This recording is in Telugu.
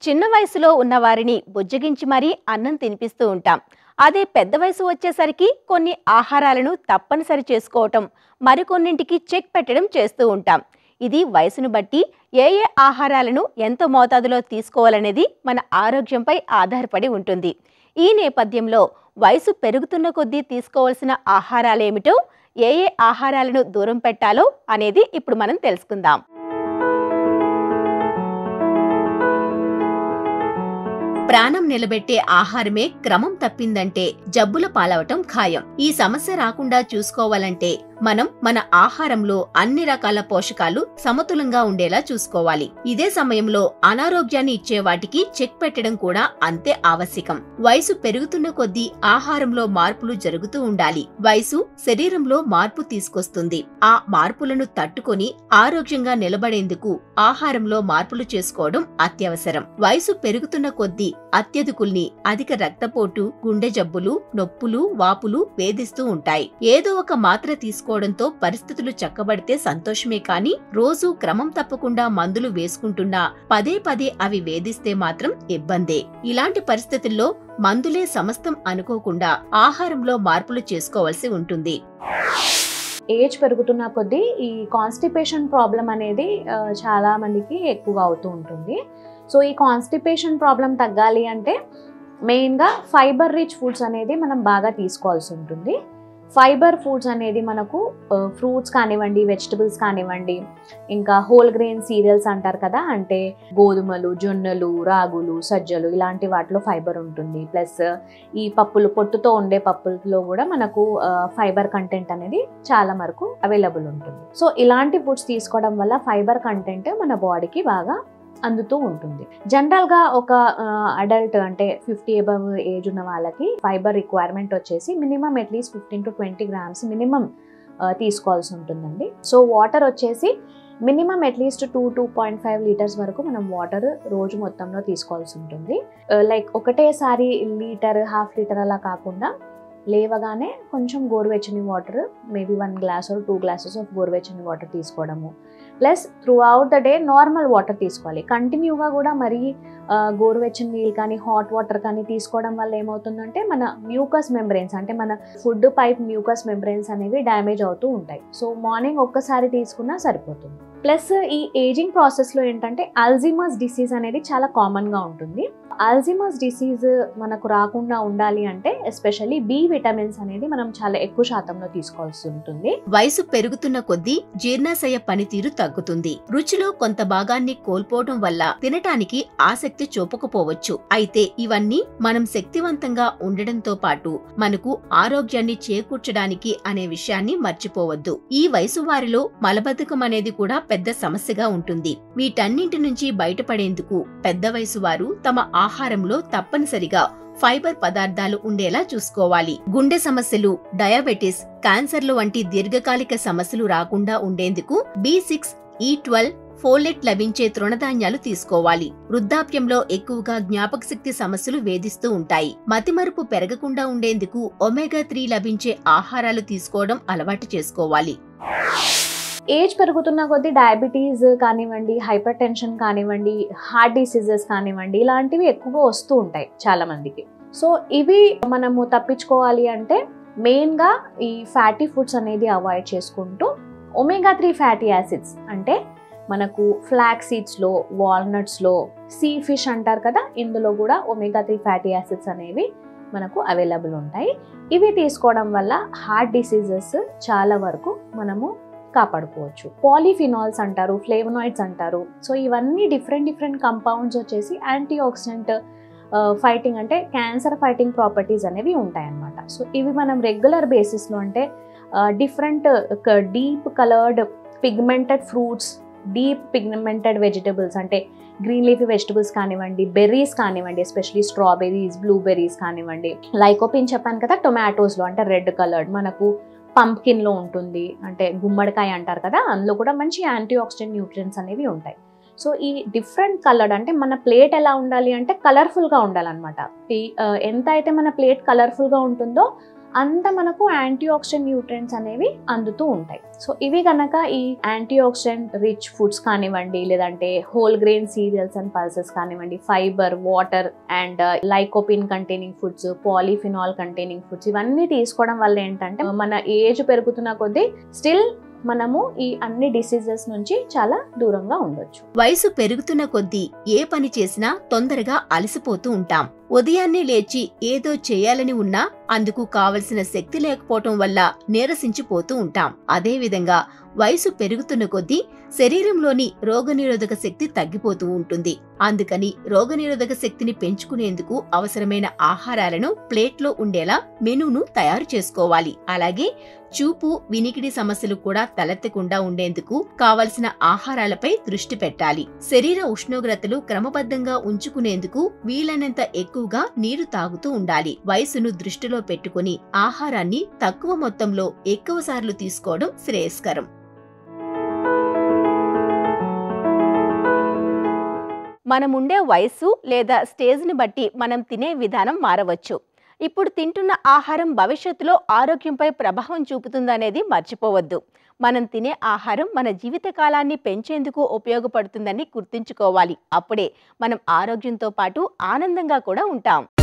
చిన్న వయసులో ఉన్న వారిని బుజ్జగించి మరీ అన్నం తినిపిస్తూ ఉంటాం అదే పెద్ద వయసు వచ్చేసరికి కొన్ని ఆహారాలను తప్పనిసరి చేసుకోవటం మరికొన్నింటికి చెక్ పెట్టడం చేస్తూ ఉంటాం ఇది వయసును బట్టి ఏ ఏ ఆహారాలను ఎంత మోతాదులో తీసుకోవాలనేది మన ఆరోగ్యంపై ఆధారపడి ఉంటుంది ఈ నేపథ్యంలో వయసు పెరుగుతున్న కొద్దీ తీసుకోవాల్సిన ఆహారాలేమిటో ఏ ఏ ఆహారాలను దూరం పెట్టాలో అనేది ఇప్పుడు మనం తెలుసుకుందాం ప్రాణం నిలబెట్టే ఆహారమే క్రమం తప్పిందంటే జబ్బుల పాలవటం ఖాయం ఈ సమస్య రాకుండా చూసుకోవాలంటే మనం మన ఆహారంలో అన్ని రకాల పోషకాలు సమతులంగా ఉండేలా చూసుకోవాలి ఇదే సమయంలో అనారోగ్యాన్ని ఇచ్చే వాటికి చెక్ పెట్టడం కూడా అంతే ఆవశ్యకం వయసు పెరుగుతున్న కొద్దీ ఆహారంలో మార్పులు జరుగుతూ ఉండాలి వయసు శరీరంలో మార్పు తీసుకొస్తుంది ఆ మార్పులను తట్టుకొని ఆరోగ్యంగా నిలబడేందుకు ఆహారంలో మార్పులు చేసుకోవడం అత్యవసరం వయసు పెరుగుతున్న కొద్దీ అత్యధికుల్ని అధిక రక్తపోటు గుండె జబ్బులు నొప్పులు వాపులు వేధిస్తూ ఉంటాయి ఏదో ఒక మాత్ర తీసుకోవడంతో పరిస్థితులు చక్కబడితే సంతోషమే కాని రోజు క్రమం తప్పకుండా మందులు వేసుకుంటున్నా పదే పదే అవి వేధిస్తే మాత్రం ఇబ్బందే ఇలాంటి పరిస్థితుల్లో మందులే సమస్తం అనుకోకుండా ఆహారంలో మార్పులు చేసుకోవాల్సి ఉంటుంది ఏజ్ పెరుగుతున్న కొద్దీ ఈ కాన్స్టిపేషన్ ప్రాబ్లం అనేది ఆ, చాలా మందికి ఎక్కువగా అవుతూ ఉంటుంది సో ఈ కాన్స్టిపేషన్ ప్రాబ్లం తగ్గాలి అంటే మెయిన్గా ఫైబర్ రిచ్ ఫుడ్స్ అనేది మనం బాగా తీసుకోవాల్సి ఉంటుంది ఫైబర్ ఫుడ్స్ అనేది మనకు ఫ్రూట్స్ కానివ్వండి వెజిటబుల్స్ కానివ్వండి ఇంకా హోల్ గ్రెయిన్ సీరియల్స్ అంటారు కదా అంటే గోధుమలు జొన్నలు రాగులు సజ్జలు ఇలాంటి వాటిలో ఫైబర్ ఉంటుంది ప్లస్ ఈ పప్పులు పొట్టుతో ఉండే పప్పుల్లో కూడా మనకు ఫైబర్ కంటెంట్ అనేది చాలా వరకు అవైలబుల్ ఉంటుంది సో ఇలాంటి ఫుడ్స్ తీసుకోవడం వల్ల ఫైబర్ కంటెంట్ మన బాడీకి బాగా అందుతూ ఉంటుంది జనరల్గా ఒక అడల్ట్ అంటే ఫిఫ్టీ అబవ్ ఏజ్ ఉన్న వాళ్ళకి ఫైబర్ రిక్వైర్మెంట్ వచ్చేసి minimum at least fifteen to twenty grams minimum తీసుకోవాల్సి ఉంటుందండి సో వాటర్ వచ్చేసి minimum at least two two point five litres వరకు మనం వాటర్ రోజు మొత్తంలో తీసుకోవాల్సి ఉంటుంది లైక్ ఒకటేసారి లీటర్ హాఫ్ లీటర్ అలా కాకుండా లేవగానే కొంచెం గోరువెచ్చని water maybe one glass or two glasses of గోరువెచ్చని వాటర్ తీసుకోవడము plus through out the day normal water తీసుకోవాలి కంటిన్యూగా కూడా మరీ ఆ, గోరువెచ్చని నీళ్ళు కానీ హాట్ వాటర్ కానీ తీసుకోవడం వల్ల ఏమవుతుందంటే మన మ్యూకస్ మెంబ్రెయిన్స్ అంటే మన ఫుడ్ పైప్ మ్యూకస్ మెంబ్రెయిన్స్ అనేవి డ్యామేజ్ అవుతూ ఉంటాయి సో మార్నింగ్ ఒక్కసారి తీసుకున్నా సరిపోతుంది ప్లస్ ఈ ఏజింగ్ ప్రాసెస్లో ఏంటంటే అల్జిమస్ డిసీజ్ అనేది చాలా కామన్గా ఉంటుంది అల్జిమస్ డిసీజ్ మనకు రాకుండా ఉండాలి అంటే ఎస్పెషల్లీ బి విటమిన్స్ అనేది మనం చాలా ఎక్కువ శాతంలో తీసుకోవాల్సి ఉంటుంది వయసు పెరుగుతున్న కొద్దీ జీర్ణాశయ పనితీరు తగ్గుతుంది రుచిలో కొంత భాగాన్ని కోల్పోవడం వల్ల తినటానికి ఆసక్తి చూపకపోవచ్చు అయితే ఇవన్నీ మనం శక్తివంతంగా ఉండడంతో పాటు మనకు ఆరోగ్యాన్ని చేకూర్చడానికి అనే విషయాన్ని మర్చిపోవద్దు ఈ వయసు వారిలో మలబద్ధకం అనేది కూడా పెద్ద సమస్యగా ఉంటుంది వీటన్నింటి నుంచి బయటపడేందుకు పెద్ద వయసు వారు తమ ఆహారంలో తప్పనిసరిగా ఫైబర్ పదార్థాలు ఉండేలా చూసుకోవాలి గుండె సమస్యలు డయాబెటిస్ క్యాన్సర్లు వంటి దీర్ఘకాలిక సమస్యలు రాకుండా ఉండేందుకు బి సిక్స్ ఈ ట్వెల్వ్ ఫోలెట్ లభించే తృణధాన్యాలు తీసుకోవాలి వృద్ధాప్యంలో ఎక్కువగా జ్ఞాపక శక్తి సమస్యలు వేధిస్తూ ఉంటాయి మతిమరుపు పెరగకుండా ఉండేందుకు ఒమేగా త్రీ లభించే ఆహారాలు తీసుకోవడం అలవాటు చేసుకోవాలి ఏజ్ పెరుగుతున్న కొద్దీ డయాబెటీస్ కానివ్వండి హైపర్ టెన్షన్ కానివ్వండి హార్ట్ డిసీజెస్ కానివ్వండి ఇలాంటివి ఎక్కువగా వస్తూ ఉంటాయి చాలా మందికి సో ఇవి మనము తప్పించుకోవాలి అంటే మెయిన్గా ఈ ఫ్యాటీ ఫుడ్స్ అనేది అవాయిడ్ చేసుకుంటూ ఒమేగా త్రీ ఫ్యాటీ యాసిడ్స్ అంటే మనకు ఫ్లాక్ సీడ్స్లో వాల్నట్స్లో సీ ఫిష్ అంటారు కదా ఇందులో కూడా ఒమేగా త్రీ ఫ్యాటీ యాసిడ్స్ అనేవి మనకు అవైలబుల్ ఉంటాయి ఇవి తీసుకోవడం వల్ల హార్ట్ డిసీజెస్ చాలా వరకు మనము కాపాడుకోవచ్చు పాలిఫినాల్స్ అంటారు ఫ్లేవనాయిడ్స్ అంటారు సో ఇవన్నీ డిఫరెంట్ డిఫరెంట్ కంపౌండ్స్ వచ్చేసి యాంటీ ఆక్సిడెంట్ ఫైటింగ్ అంటే క్యాన్సర్ ఫైటింగ్ ప్రాపర్టీస్ అనేవి ఉంటాయన్నమాట సో ఇవి మనం రెగ్యులర్ బేసిస్లో అంటే different deep coloured pigmented fruits deep pigmented vegetables అంటే గ్రీన్ లీఫీ వెజిటబుల్స్ కానివ్వండి బెర్రీస్ కానివ్వండి ఎస్పెషలీ స్ట్రాబెర్రీస్ బ్లూబెర్రీస్ కానివ్వండి లైకోపిన్ చెప్పాను కదా టొమాటోస్లో అంటే రెడ్ కలర్డ్ మనకు పంప్కిన్లో ఉంటుంది అంటే గుమ్మడికాయ అంటారు కదా అందులో కూడా మంచి యాంటీ ఆక్సిడెంట్ న్యూట్రియన్స్ అనేవి ఉంటాయి సో ఈ డిఫరెంట్ కలర్డ్ అంటే మన ప్లేట్ ఎలా ఉండాలి అంటే కలర్ఫుల్గా ఉండాలన్నమాట ఈ ఆ, ఎంత అయితే మన ప్లేట్ కలర్ఫుల్గా ఉంటుందో అంత మనకు యాంటీ ఆక్సిడెంట్ న్యూట్రియంట్స్ అనేవి అందుతూ ఉంటాయి సో ఇవి కనుక ఈ యాంటీ ఆక్సిడెంట్ రిచ్ ఫుడ్స్ కానివ్వండి లేదంటే whole grain cereals and pulses కానివ్వండి fibre water and lycopene containing foods polyphenol containing foods ఇవన్నీ తీసుకోవడం వల్ల ఏంటంటే మన ఏజ్ పెరుగుతున్న కొద్దీ స్టిల్ మనము ఈ అన్ని డిసీజెస్ నుంచి చాలా దూరంగా ఉండొచ్చు వయసు పెరుగుతున్న కొద్దీ ఏ పని చేసినా తొందరగా అలసిపోతూ ఉంటాం ఉదయాన్నే లేచి ఏదో చేయాలని ఉన్నా అందుకు కావలసిన శక్తి లేకపోవటం వల్ల నీరసించిపోతూ ఉంటాం అదేవిధంగా వయసు పెరుగుతున్న కొద్దీ శరీరంలోని రోగనిరోధక శక్తి తగ్గిపోతూ ఉంటుంది అందుకని రోగనిరోధక శక్తిని పెంచుకునేందుకు అవసరమైన ఆహారాలను ప్లేట్లో ఉండేలా మెనూను తయారు చేసుకోవాలి అలాగే చూపు వినికిడి సమస్యలు కూడా తలెత్తకుండా ఉండేందుకు కావలసిన ఆహారాలపై దృష్టి పెట్టాలి శరీర ఉష్ణోగ్రతలు క్రమబద్ధంగా ఉంచుకునేందుకు వీలైనంత ఎక్కువగా నీరు తాగుతూ ఉండాలి వయసును దృష్టిలో పెట్టుకుని ఆహారాన్ని తక్కువ మొత్తంలో ఎక్కువ సార్లు తీసుకోవడం శ్రేయస్కరం మనముండే వయస్సు లేదా స్టేజ్ని బట్టి మనం తినే విధానం మారవచ్చు ఇప్పుడు తింటున్న ఆహారం భవిష్యత్తులో ఆరోగ్యంపై ప్రభావం చూపుతుందనేది మర్చిపోవద్దు మనం తినే ఆహారం మన జీవిత కాలాన్ని పెంచేందుకు ఉపయోగపడుతుందని గుర్తుంచుకోవాలి అప్పుడే మనం ఆరోగ్యంతో పాటు ఆనందంగా కూడా ఉంటాం